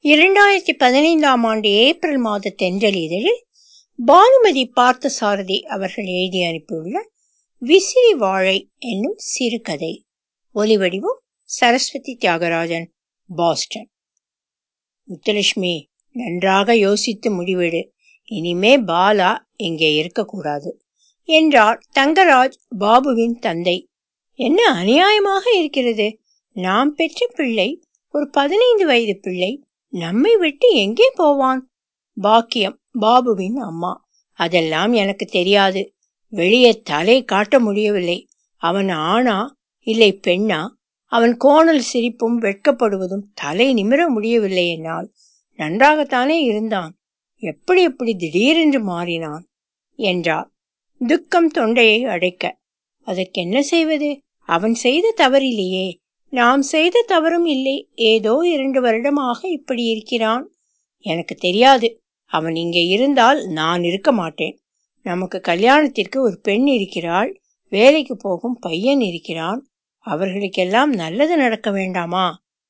இரண்டாயிரத்தி பதினைந்தாம் ஆண்டு ஏப்ரல் மாத தென்றல் இதழில் பானுமதி பார்த்தசாரதி அவர்கள் எழுதி அனுப்பியுள்ள விசிறி வாழை என்னும் சிறுகதை ஒலிவடிவம் சரஸ்வதி தியாகராஜன் பாஸ்டன் முத்துலட்சுமி நன்றாக யோசித்து முடிவெடு இனிமே பாலா இங்கே இருக்கக்கூடாது என்றார் தங்கராஜ் பாபுவின் தந்தை என்ன அநியாயமாக இருக்கிறது நாம் பெற்ற பிள்ளை ஒரு பதினைந்து வயது பிள்ளை நம்மை விட்டு எங்கே போவான் பாக்கியம் பாபுவின் அம்மா அதெல்லாம் எனக்கு தெரியாது வெளியே தலை காட்ட முடியவில்லை அவன் ஆணா இல்லை பெண்ணா அவன் கோணல் சிரிப்பும் வெட்கப்படுவதும் தலை நிமிர முடியவில்லை என்னால் நன்றாகத்தானே இருந்தான் எப்படி எப்படி திடீரென்று மாறினான் என்றார் துக்கம் தொண்டையை அடைக்க அதற்கு என்ன செய்வது அவன் செய்த தவறில்லையே நாம் செய்த தவறும் இல்லை ஏதோ இரண்டு வருடமாக இப்படி இருக்கிறான் எனக்கு தெரியாது அவன் இங்கே இருந்தால் நான் இருக்க மாட்டேன் நமக்கு கல்யாணத்திற்கு ஒரு பெண் இருக்கிறாள் வேலைக்கு போகும் பையன் இருக்கிறான் அவர்களுக்கெல்லாம் நல்லது நடக்க வேண்டாமா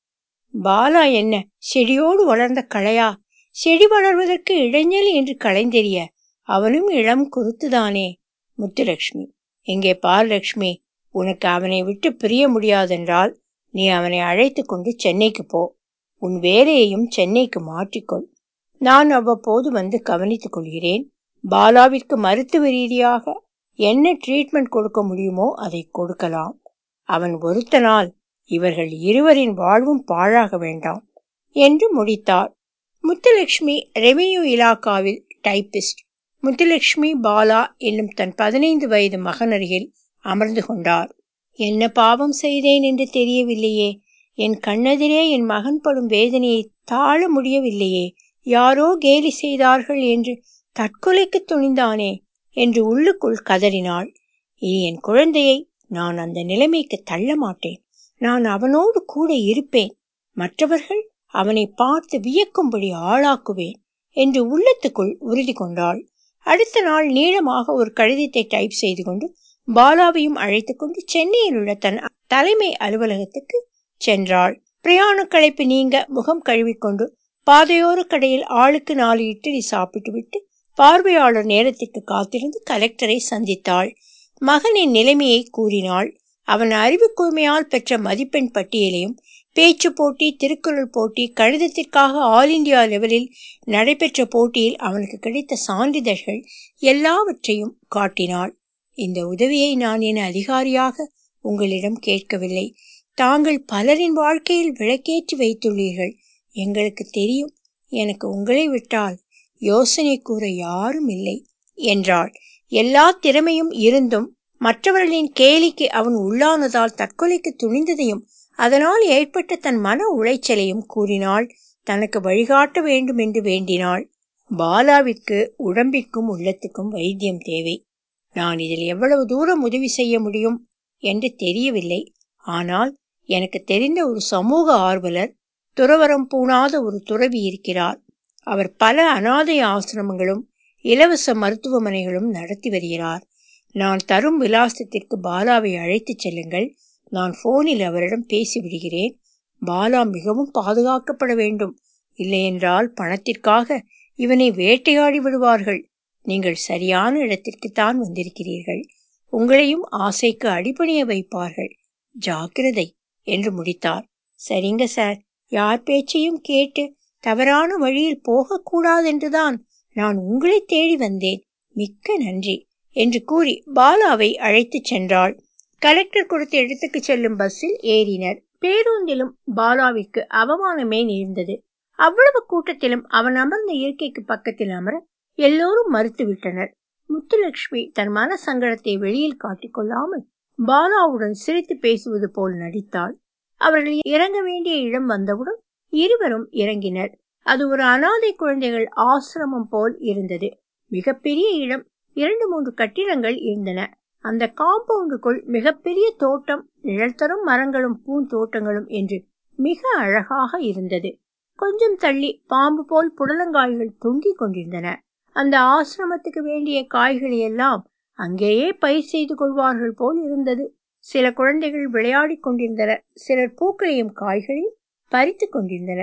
பாலா என்ன செடியோடு வளர்ந்த களையா செடி வளர்வதற்கு இளைஞல் என்று களைந்தெறிய அவனும் இளம் குருத்துதானே முத்துலட்சுமி இங்கே பார் லட்சுமி உனக்கு அவனை விட்டு பிரிய முடியாதென்றால் நீ அவனை அழைத்து கொண்டு சென்னைக்கு போ உன் வேலையையும் சென்னைக்கு மாற்றிக்கொள் நான் அவ்வப்போது வந்து கவனித்துக் கொள்கிறேன் பாலாவிற்கு மருத்துவ ரீதியாக என்ன ட்ரீட்மெண்ட் கொடுக்க முடியுமோ அதை கொடுக்கலாம் அவன் ஒருத்தனால் இவர்கள் இருவரின் வாழ்வும் பாழாக வேண்டாம் என்று முடித்தார் முத்துலட்சுமி ரெவென்யூ இலாக்காவில் டைப்பிஸ்ட் முத்துலட்சுமி பாலா என்னும் தன் பதினைந்து வயது மகன் அருகில் அமர்ந்து கொண்டார் என்ன பாவம் செய்தேன் என்று தெரியவில்லையே என் கண்ணெதிரே என் மகன் படும் வேதனையை தாழ முடியவில்லையே யாரோ கேலி செய்தார்கள் என்று தற்கொலைக்கு துணிந்தானே என்று உள்ளுக்குள் கதறினாள் இனி என் குழந்தையை நான் அந்த நிலைமைக்கு தள்ள மாட்டேன் நான் அவனோடு கூட இருப்பேன் மற்றவர்கள் அவனை பார்த்து வியக்கும்படி ஆளாக்குவேன் என்று உள்ளத்துக்குள் உறுதி கொண்டாள் அடுத்த நாள் நீளமாக ஒரு கடிதத்தை டைப் செய்து கொண்டு பாலாவையும் அழைத்து கொண்டு சென்னையில் உள்ள தன் தலைமை அலுவலகத்துக்கு சென்றாள் பிரயாண களைப்பு நீங்க முகம் கழுவிக்கொண்டு பாதையோர கடையில் ஆளுக்கு நாலு இட்லி சாப்பிட்டு விட்டு பார்வையாளர் நேரத்திற்கு காத்திருந்து கலெக்டரை சந்தித்தாள் மகனின் நிலைமையை கூறினாள் அவன் அறிவு கூர்மையால் பெற்ற மதிப்பெண் பட்டியலையும் பேச்சு போட்டி திருக்குறள் போட்டி கணிதத்திற்காக ஆல் இந்தியா லெவலில் நடைபெற்ற போட்டியில் அவனுக்கு கிடைத்த சான்றிதழ்கள் எல்லாவற்றையும் காட்டினாள் இந்த உதவியை நான் என் அதிகாரியாக உங்களிடம் கேட்கவில்லை தாங்கள் பலரின் வாழ்க்கையில் விளக்கேற்றி வைத்துள்ளீர்கள் எங்களுக்கு தெரியும் எனக்கு உங்களை விட்டால் யோசனை கூற யாரும் இல்லை என்றாள் எல்லா திறமையும் இருந்தும் மற்றவர்களின் கேலிக்கு அவன் உள்ளானதால் தற்கொலைக்கு துணிந்ததையும் அதனால் ஏற்பட்ட தன் மன உளைச்சலையும் கூறினாள் தனக்கு வழிகாட்ட வேண்டும் என்று வேண்டினாள் பாலாவிற்கு உடம்பிற்கும் உள்ளத்துக்கும் வைத்தியம் தேவை நான் இதில் எவ்வளவு தூரம் உதவி செய்ய முடியும் என்று தெரியவில்லை ஆனால் எனக்கு தெரிந்த ஒரு சமூக ஆர்வலர் துறவரம் பூணாத ஒரு துறவி இருக்கிறார் அவர் பல அனாதை ஆசிரமங்களும் இலவச மருத்துவமனைகளும் நடத்தி வருகிறார் நான் தரும் விலாசத்திற்கு பாலாவை அழைத்துச் செல்லுங்கள் நான் போனில் அவரிடம் பேசி விடுகிறேன் பாலா மிகவும் பாதுகாக்கப்பட வேண்டும் இல்லையென்றால் பணத்திற்காக இவனை வேட்டையாடி விடுவார்கள் நீங்கள் சரியான இடத்திற்குத்தான் வந்திருக்கிறீர்கள் உங்களையும் ஆசைக்கு அடிபணிய வைப்பார்கள் ஜாக்கிரதை என்று முடித்தார் சரிங்க சார் யார் பேச்சையும் கேட்டு தவறான வழியில் போகக்கூடாதென்றுதான் நான் உங்களை தேடி வந்தேன் மிக்க நன்றி என்று கூறி பாலாவை அழைத்துச் சென்றாள் கலெக்டர் கொடுத்த இடத்துக்கு செல்லும் பஸ்ஸில் ஏறினர் பேருந்திலும் பாலாவிற்கு அவமானமே நேர்ந்தது அவ்வளவு கூட்டத்திலும் அவன் அமர்ந்த இருக்கைக்கு பக்கத்தில் அமர எல்லோரும் மறுத்துவிட்டனர் முத்துலட்சுமி தன் மன சங்கடத்தை வெளியில் காட்டிக்கொள்ளாமல் பாலாவுடன் சிரித்து பேசுவது போல் நடித்தாள் அவர்கள் இறங்க வேண்டிய இடம் வந்தவுடன் இருவரும் இறங்கினர் அது ஒரு அனாதை குழந்தைகள் ஆசிரமம் போல் இருந்தது மிகப்பெரிய இடம் இரண்டு மூன்று கட்டிடங்கள் இருந்தன அந்த காம்பவுண்டுக்குள் மிகப்பெரிய தோட்டம் நிழல் தரும் மரங்களும் பூந்தோட்டங்களும் என்று மிக அழகாக இருந்தது கொஞ்சம் தள்ளி பாம்பு போல் புடலங்காய்கள் தொங்கிக் கொண்டிருந்தன அந்த ஆசிரமத்துக்கு வேண்டிய காய்களை எல்லாம் அங்கேயே பயிர் செய்து கொள்வார்கள் போல் இருந்தது சில குழந்தைகள் விளையாடிக் கொண்டிருந்தனர் சிலர் பூக்களையும் காய்களையும் பறித்துக் கொண்டிருந்தனர்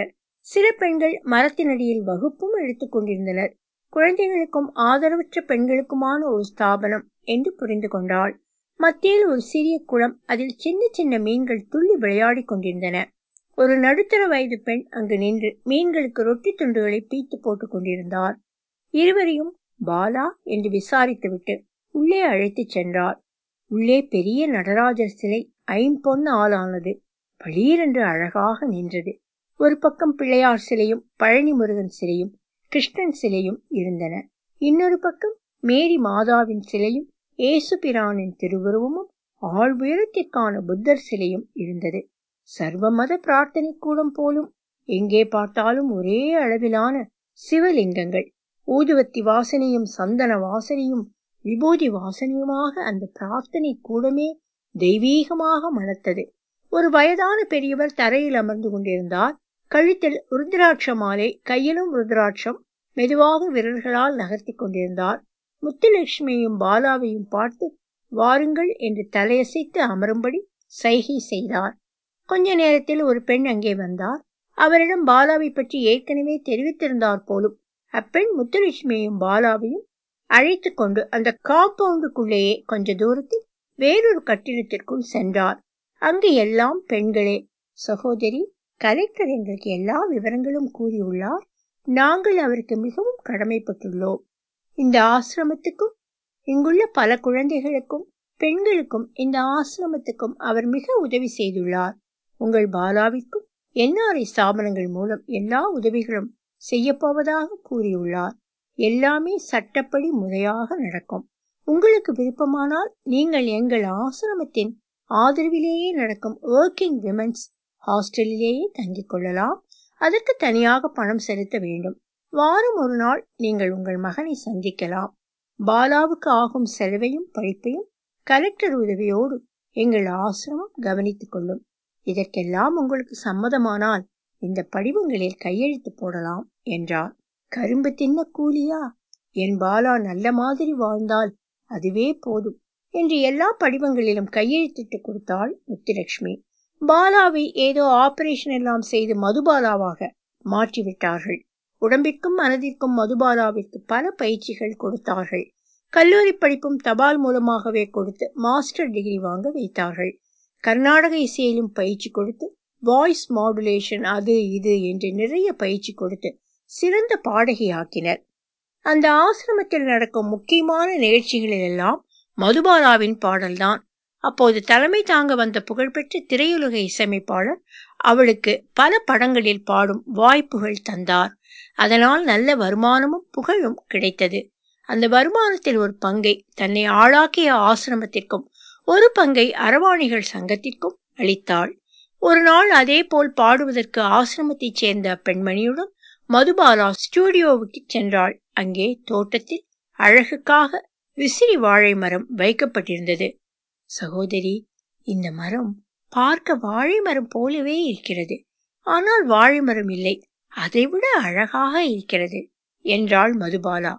சில பெண்கள் மரத்தினடியில் வகுப்பும் எடுத்துக் கொண்டிருந்தனர் குழந்தைகளுக்கும் ஆதரவற்ற பெண்களுக்குமான ஒரு ஸ்தாபனம் என்று புரிந்து கொண்டாள் மத்தியில் ஒரு சிறிய குளம் அதில் சின்ன சின்ன மீன்கள் துள்ளி விளையாடி கொண்டிருந்தன ஒரு நடுத்தர வயது பெண் அங்கு நின்று மீன்களுக்கு ரொட்டி துண்டுகளை பீத்து போட்டுக் கொண்டிருந்தார் இருவரையும் பாலா என்று விசாரித்துவிட்டு உள்ளே அழைத்துச் சென்றார் உள்ளே பெரிய நடராஜர் சிலை ஐம்பொன் ஆளானது பளீரென்று அழகாக நின்றது ஒரு பக்கம் பிள்ளையார் சிலையும் பழனி முருகன் சிலையும் கிருஷ்ணன் சிலையும் இருந்தன இன்னொரு பக்கம் மேரி மாதாவின் சிலையும் ஏசு பிரானின் திருவுருவமும் ஆள் உயரத்திற்கான புத்தர் சிலையும் இருந்தது சர்வ மத பிரார்த்தனை கூடம் போலும் எங்கே பார்த்தாலும் ஒரே அளவிலான சிவலிங்கங்கள் ஊதுவத்தி வாசனையும் சந்தன வாசனையும் விபூதி வாசனையுமாக அந்த பிரார்த்தனை கூடமே தெய்வீகமாக மணத்தது ஒரு வயதான பெரியவர் தரையில் அமர்ந்து கொண்டிருந்தார் கழுத்தில் ருத்ராட்ச மாலை கையிலும் ருத்ராட்சம் மெதுவாக விரல்களால் நகர்த்தி கொண்டிருந்தார் முத்துலட்சுமியையும் பாலாவையும் பார்த்து வாருங்கள் என்று தலையசைத்து அமரும்படி சைகை செய்தார் கொஞ்ச நேரத்தில் ஒரு பெண் அங்கே வந்தார் அவரிடம் பாலாவை பற்றி ஏற்கனவே தெரிவித்திருந்தார் போலும் அப்பெண் முத்துலட்சுமியையும் பாலாவையும் அழைத்து கொண்டு அந்த காம்பவுண்டுக்குள்ளேயே கொஞ்ச தூரத்தில் வேறொரு கட்டிடத்திற்குள் சென்றார் அங்கு எல்லாம் பெண்களே சகோதரி கலெக்டர் எங்களுக்கு எல்லா விவரங்களும் கூறியுள்ளார் நாங்கள் அவருக்கு மிகவும் கடமைப்பட்டுள்ளோம் இந்த ஆசிரமத்துக்கும் இங்குள்ள பல குழந்தைகளுக்கும் பெண்களுக்கும் இந்த ஆசிரமத்துக்கும் அவர் மிக உதவி செய்துள்ளார் உங்கள் பாலாவிற்கும் என்ஆர்ஐ ஸ்தாபனங்கள் மூலம் எல்லா உதவிகளும் செய்யப்போவதாக கூறியுள்ளார் எல்லாமே சட்டப்படி முறையாக நடக்கும் உங்களுக்கு விருப்பமானால் நீங்கள் எங்கள் ஆசிரமத்தின் ஆதரவிலேயே நடக்கும் ஒர்க்கிங் விமென்ஸ் ஹாஸ்டலிலேயே தங்கிக் கொள்ளலாம் அதற்கு தனியாக பணம் செலுத்த வேண்டும் வாரம் ஒரு நாள் நீங்கள் உங்கள் மகனை சந்திக்கலாம் பாலாவுக்கு ஆகும் செலவையும் படிப்பையும் கலெக்டர் உதவியோடு எங்கள் ஆசிரமம் கவனித்துக் கொள்ளும் இதற்கெல்லாம் உங்களுக்கு சம்மதமானால் இந்த படிவங்களில் கையெழுத்து போடலாம் என்றார் கரும்பு தின்ன கூலியா என் பாலா நல்ல மாதிரி வாழ்ந்தால் அதுவே போதும் என்று எல்லா படிவங்களிலும் கையெழுத்திட்டு கொடுத்தாள் முத்துலட்சுமி பாலாவை ஏதோ ஆபரேஷன் எல்லாம் செய்து மதுபாலாவாக மாற்றிவிட்டார்கள் உடம்பிற்கும் மனதிற்கும் மதுபாலாவிற்கு பல பயிற்சிகள் கொடுத்தார்கள் கல்லூரி படிப்பும் தபால் மூலமாகவே கொடுத்து மாஸ்டர் டிகிரி வாங்க வைத்தார்கள் கர்நாடக இசையிலும் பயிற்சி கொடுத்து வாய்ஸ் மாடுலேஷன் அது இது என்று நிறைய பயிற்சி கொடுத்து சிறந்த பாடகி ஆக்கினர் அந்த ஆசிரமத்தில் நடக்கும் முக்கியமான நிகழ்ச்சிகளில் எல்லாம் மதுபாலாவின் பாடல்தான் அப்போது தலைமை தாங்க வந்த புகழ்பெற்ற திரையுலக இசையமைப்பாளர் அவளுக்கு பல படங்களில் பாடும் வாய்ப்புகள் தந்தார் அதனால் நல்ல வருமானமும் புகழும் கிடைத்தது அந்த வருமானத்தில் ஒரு பங்கை தன்னை ஆளாக்கிய ஆசிரமத்திற்கும் ஒரு பங்கை அரவாணிகள் சங்கத்திற்கும் அளித்தாள் ஒரு நாள் அதே போல் பாடுவதற்கு ஆசிரமத்தைச் சேர்ந்த பெண்மணியுடன் மதுபாலா ஸ்டூடியோவுக்கு சென்றாள் அங்கே தோட்டத்தில் அழகுக்காக விசிறி வாழை மரம் வைக்கப்பட்டிருந்தது சகோதரி இந்த மரம் பார்க்க வாழை மரம் போலவே இருக்கிறது ஆனால் வாழை மரம் இல்லை அதைவிட அழகாக இருக்கிறது என்றாள் மதுபாலா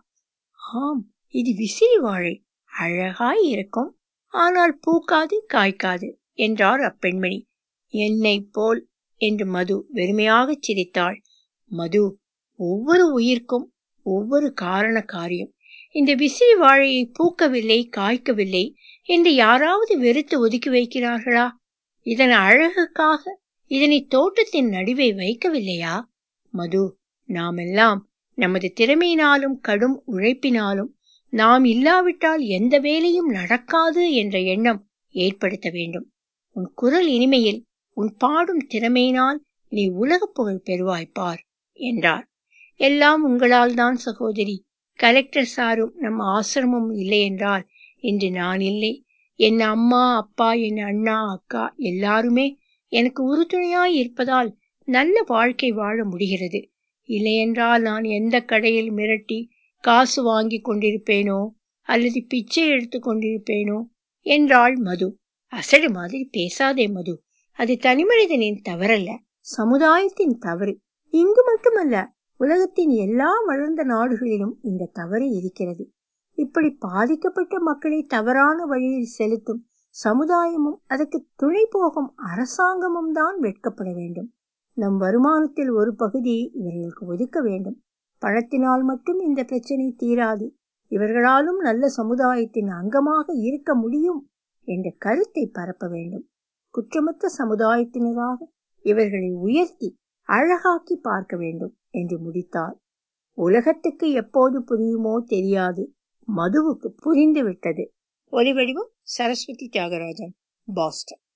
ஆம் இது விசிறி வாழை அழகாய் இருக்கும் ஆனால் பூக்காது காய்க்காது என்றார் அப்பெண்மணி என்னை போல் என்று மது வெறுமையாகச் சிரித்தாள் மது ஒவ்வொரு உயிர்க்கும் ஒவ்வொரு காரண காரியம் இந்த விசிறி வாழையை பூக்கவில்லை காய்க்கவில்லை என்று யாராவது வெறுத்து ஒதுக்கி வைக்கிறார்களா இதன் அழகுக்காக இதனை தோட்டத்தின் நடுவே வைக்கவில்லையா மது நாமெல்லாம் நமது திறமையினாலும் கடும் உழைப்பினாலும் நாம் இல்லாவிட்டால் எந்த வேலையும் நடக்காது என்ற எண்ணம் ஏற்படுத்த வேண்டும் உன் குரல் இனிமையில் உன் பாடும் திறமையினால் நீ உலக புகழ் பெறுவாய்ப்பார் என்றார் எல்லாம் உங்களால் தான் சகோதரி கலெக்டர் சாரும் நம் ஆசிரமம் இல்லை என்றால் இன்று நான் இல்லை என் அம்மா அப்பா என் அண்ணா அக்கா எல்லாருமே எனக்கு உறுதுணையாய் இருப்பதால் நல்ல வாழ்க்கை வாழ முடிகிறது இல்லையென்றால் நான் எந்த கடையில் மிரட்டி காசு வாங்கி கொண்டிருப்பேனோ அல்லது பிச்சை எடுத்து கொண்டிருப்பேனோ என்றாள் மது அசடு மாதிரி பேசாதே மது அது தனிமனிதனின் தவறல்ல சமுதாயத்தின் தவறு இங்கு மட்டுமல்ல உலகத்தின் எல்லா வளர்ந்த நாடுகளிலும் இந்த தவறு இருக்கிறது இப்படி பாதிக்கப்பட்ட மக்களை தவறான வழியில் செலுத்தும் சமுதாயமும் அதற்கு துணை போகும் அரசாங்கமும் தான் வெட்கப்பட வேண்டும் நம் வருமானத்தில் ஒரு பகுதி இவர்களுக்கு ஒதுக்க வேண்டும் பணத்தினால் மட்டும் இந்த பிரச்சனை தீராது இவர்களாலும் நல்ல சமுதாயத்தின் அங்கமாக இருக்க முடியும் என்ற கருத்தை பரப்ப வேண்டும் குற்றமற்ற சமுதாயத்தினராக இவர்களை உயர்த்தி அழகாக்கி பார்க்க வேண்டும் என்று முடித்தார் உலகத்துக்கு எப்போது புரியுமோ தெரியாது மதுவுக்கு புரிந்து விட்டது ஒலிவடிவம் சரஸ்வதி தியாகராஜன் பாஸ்டன்